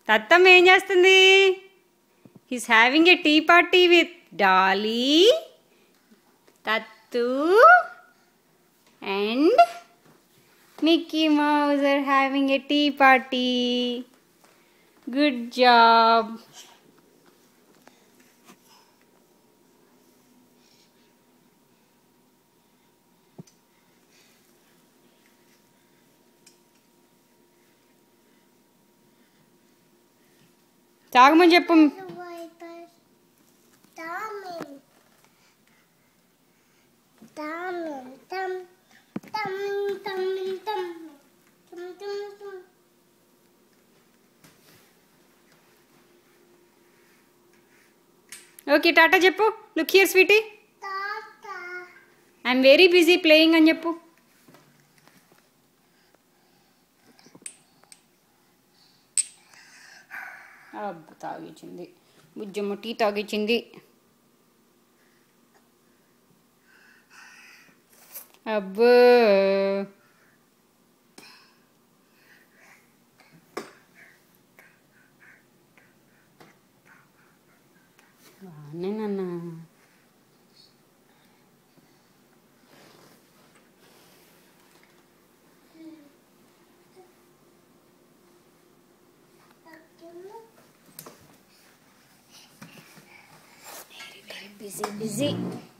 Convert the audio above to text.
తత్తమ్మ ఏం చేస్తుంది he's having a tea party with Dolly తత్తు and Mickey Mouse are having a tea party good job తాగమని చెప్పు Wipers. Damen. Damen. Dum. Dum. Dum. Dum. Dum. Dum. Dum. Okay tata చెప్పు look here sweetie Tata. I'm very busy playing అని చెప్పు అబ్బు తాగిచ్చింది Bujjamma tea తాగిచ్చింది అబ్బో బాగానే నాన్న busy busy